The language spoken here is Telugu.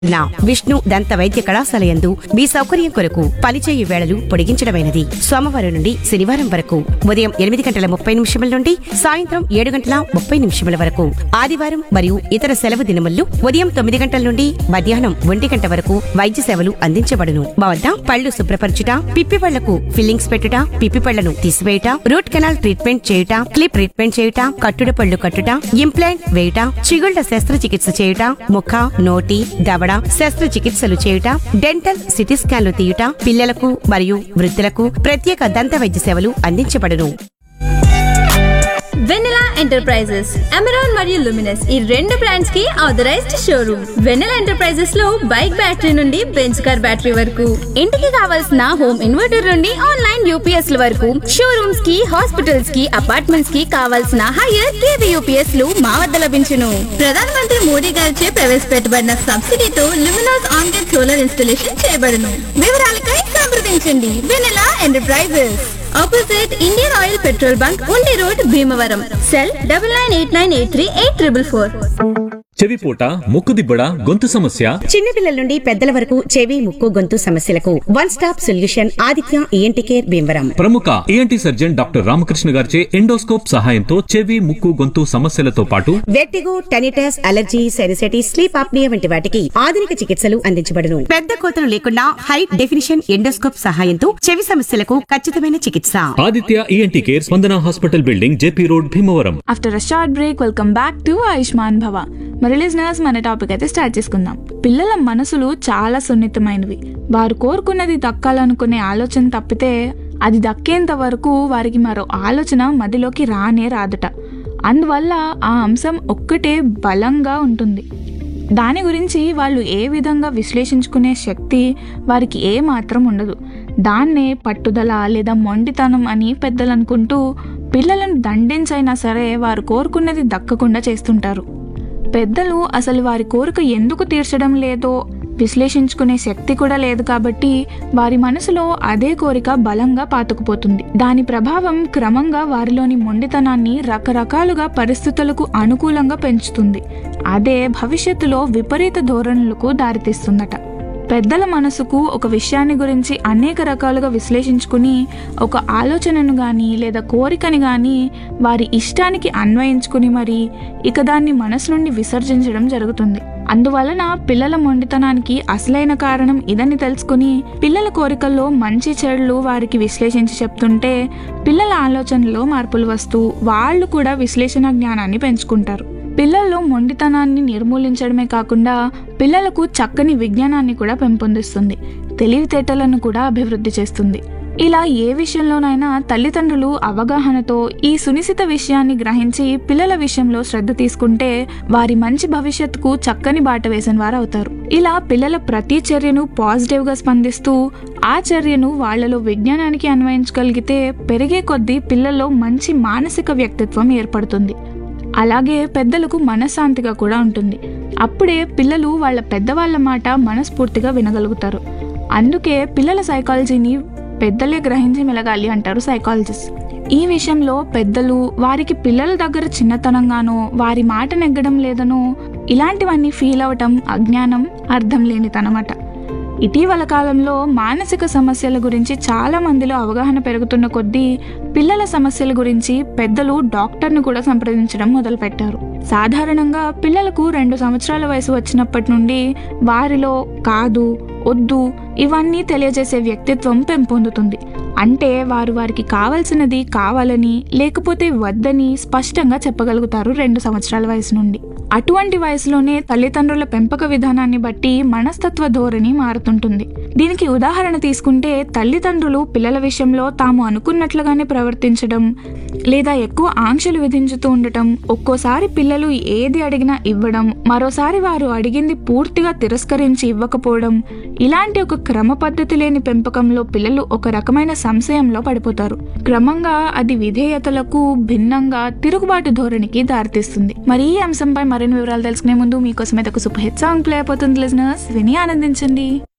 నా విష్ణు దంత వైద్య కళాశాల యందు మీ సౌకర్యం కొరకు పనిచేయు వేళలు పొడిగించడమైనది సోమవారం నుండి శనివారం వరకు ఉదయం ఎనిమిది గంటల ముప్పై నిమిషముల నుండి సాయంత్రం ఏడు గంటల ముప్పై నిమిషముల వరకు ఆదివారం మరియు ఇతర సెలవు దినముల్లో ఉదయం తొమ్మిది గంటల నుండి మధ్యాహ్నం ఒంటి గంట వరకు వైద్య సేవలు అందించబడును మా వద్ద పళ్ళు శుభ్రపరచుట పిప్పి పళ్లకు ఫిల్లింగ్స్ పెట్టుట పిప్పి పళ్లను తీసివేయుట రూట్ కెనాల్ ట్రీట్మెంట్ చేయుట క్లిప్ ట్రీట్మెంట్ చేయుట కట్టుడ పళ్ళు కట్టుట ఇంప్లాంట్ వేయుట చిగుళ్ల శస్త్రచికిత్స చేయుట ముఖ నోటి దవడ శస్త్రచికిత్సలు చేయుట డెంటల్ సిటీ స్కాన్లు తీయుట పిల్లలకు మరియు వృద్ధులకు ప్రత్యేక దంత వైద్య సేవలు అందించబడును వెన్నెలా ఎంటర్ప్రైజెస్ అమెరాన్ మరియు లుమినస్ ఈ రెండు బ్రాండ్స్ కి ఆథరైజ్డ్ షోరూమ్ వెన్నెలా ఎంటర్ప్రైజెస్ లో బైక్ బ్యాటరీ నుండి బెంచ్ కార్ బ్యాటరీ వరకు ఇంటికి కావాల్సిన హోమ్ ఇన్వర్టర్ నుండి ఆన్లైన్ యూపీఎస్ ల వరకు షోరూమ్స్ కి హాస్పిటల్స్ కి అపార్ట్మెంట్స్ కి కావాల్సిన హైయర్ కేవీ యూపీఎస్ లు మా వద్ద లభించును ప్రధాన మంత్రి మోడీ గారిచే ప్రవేశపెట్టబడిన సబ్సిడీతో Luminous on grid solar installation చేయబడును వివరాలకై సంప్రదించండి Vennela enterprises opposite Indian oil petrol bunk Undi road Bhimavaram cell double nine eight nine eight three eight triple four చెవిపోట ముక్కుదిబ్బడ గొంతు సమస్య చిన్నపిల్లల నుండి పెద్దల వరకు చెవి ముక్కు గొంతు సమస్యలకు one stop solution Aditya ENT care Bhimavaram ప్రముఖ ఏఎన్టీ సర్జన్ డాక్టర్ రామకృష్ణ గారిచే ఎండోస్కోప్ సహాయంతో చెవి ముక్కు గొంతు సమస్యలతో పాటు vertigo tinnitus allergy sinusitis sleep apnoea వంటి వాటికి ఆధునిక చికిత్సలు అందించబడును పెద్ద కోతలు లేకుండా హై డెఫినిషన్ ఎండోస్కోప్ సహాయంతో చెవి సమస్యలకు ఖచ్చితమైన చికిత్స Aditya ENT care Spandana hospital building JP road Bhimavaram after a short break welcome back to Ayushman Bhava మరి లిజనర్స్ మన టాపిక్ అయితే స్టార్ట్ చేసుకుందాం పిల్లల మనసులు చాలా సున్నితమైనవి వారు కోరుకున్నది దక్కాలనుకునే ఆలోచన తప్పితే అది దక్కేంత వరకు వారికి మరో ఆలోచన మదిలోకి రానే రాదట అందువల్ల ఆ అంశం ఒక్కటే బలంగా ఉంటుంది దాని గురించి వాళ్ళు ఏ విధంగా విశ్లేషించుకునే శక్తి వారికి ఏ మాత్రం ఉండదు దాన్నే పట్టుదల లేదా మొండితనం అని పెద్దలు అనుకుంటూ పిల్లలను దండించైనా సరే వారు కోరుకున్నది దక్కకుండా చేస్తుంటారు పెద్దలు అసలు వారి కోరిక ఎందుకు తీర్చడం లేదో విశ్లేషించుకునే శక్తి కూడా లేదు కాబట్టి వారి మనసులో అదే కోరిక బలంగా పాతుకుపోతుంది దాని ప్రభావం క్రమంగా వారిలోని మొండితనాన్ని రకరకాలుగా పరిస్థితులకు అనుకూలంగా పెంచుతుంది అదే భవిష్యత్తులో విపరీత ధోరణులకు దారితీస్తుందట పెద్దల మనసుకు ఒక విషయాన్ని గురించి అనేక రకాలుగా విశ్లేషించుకుని ఒక ఆలోచనను కానీ లేదా కోరికని కానీ వారి ఇష్టానికి అన్వయించుకుని మరి ఇక దాన్ని మనసు నుండి విసర్జించడం జరుగుతుంది అందువలన పిల్లల మొండితనానికి అసలైన కారణం ఇదని తెలుసుకుని పిల్లల కోరికల్లో మంచి చెడులు వారికి విశ్లేషించి చెప్తుంటే పిల్లల ఆలోచనలో మార్పులు వస్తూ వాళ్ళు కూడా విశ్లేషణ జ్ఞానాన్ని పెంచుకుంటారు పిల్లల్లో మొండితనాన్ని నిర్మూలించడమే కాకుండా పిల్లలకు చక్కని విజ్ఞానాన్ని కూడా పెంపొందిస్తుంది తెలివితేటలను కూడా అభివృద్ధి చేస్తుంది ఇలా ఏ విషయంలోనైనా తల్లిదండ్రులు అవగాహనతో ఈ సునిశిత విషయాన్ని గ్రహించి పిల్లల విషయంలో శ్రద్ధ తీసుకుంటే వారి మంచి భవిష్యత్తుకు చక్కని బాట వేసిన వారు అవుతారు ఇలా పిల్లల ప్రతి చర్యను పాజిటివ్ గా స్పందిస్తూ ఆ చర్యను వాళ్లలో విజ్ఞానానికి అన్వయించగలిగితే పెరిగే కొద్దీ పిల్లల్లో మంచి మానసిక వ్యక్తిత్వం ఏర్పడుతుంది అలాగే పెద్దలకు మనశ్శాంతిగా కూడా ఉంటుంది అప్పుడే పిల్లలు వాళ్ళ పెద్దవాళ్ళ మాట మనస్ఫూర్తిగా వినగలుగుతారు అందుకే పిల్లల సైకాలజీని పెద్దలే గ్రహించి మెలగాలి అంటారు సైకాలజిస్ట్ ఈ విషయంలో పెద్దలు వారికి పిల్లల దగ్గర చిన్నతనంగానో వారి మాట నెగ్గడం లేదనో ఇలాంటివన్నీ ఫీల్ అవటం అజ్ఞానం అర్థం లేనితనమాట ఇటీవల కాలంలో మానసిక సమస్యల గురించి చాలా మందిలో అవగాహన పెరుగుతున్న కొద్దీ పిల్లల సమస్యల గురించి పెద్దలు డాక్టర్ను కూడా సంప్రదించడం మొదలుపెట్టారు సాధారణంగా పిల్లలకు రెండు సంవత్సరాల వయసు వచ్చినప్పటి నుండి వారిలో కాదు వద్దు ఇవన్నీ తెలియజేసే వ్యక్తిత్వం పెంపొందుతుంది అంటే వారు వారికి కావలసినది కావాలని లేకపోతే వద్దని స్పష్టంగా చెప్పగలుగుతారు రెండు సంవత్సరాల వయసు నుండి అటువంటి వయసులోనే తల్లిదండ్రుల పెంపక విధానాన్ని బట్టి మనస్తత్వ ధోరణి మారుతుంటుంది దీనికి ఉదాహరణ తీసుకుంటే తల్లిదండ్రులు పిల్లల విషయంలో తాము అనుకున్నట్లుగానే ప్రవర్తించడం లేదా ఎక్కువ ఆంక్షలు విధించుతూ ఉండటం ఒక్కోసారి పిల్లలు ఏది అడిగినా ఇవ్వడం మరోసారి వారు అడిగింది పూర్తిగా తిరస్కరించి ఇవ్వకపోవడం ఇలాంటి ఒక క్రమ పద్ధతి లేని పెంపకంలో పిల్లలు ఒక రకమైన సంశయంలో పడిపోతారు క్రమంగా అది విధేయతలకు భిన్నంగా తిరుగుబాటు ధోరణికి దారితీస్తుంది మరి ఈ అంశంపై మరిన్ని వివరాలు తెలుసుకునే ముందు మీకోసం అయితే ఒక సూపర్ హిట్ సాంగ్ ప్లే అయిపోతుంది లిజనర్స్ విని ఆనందించండి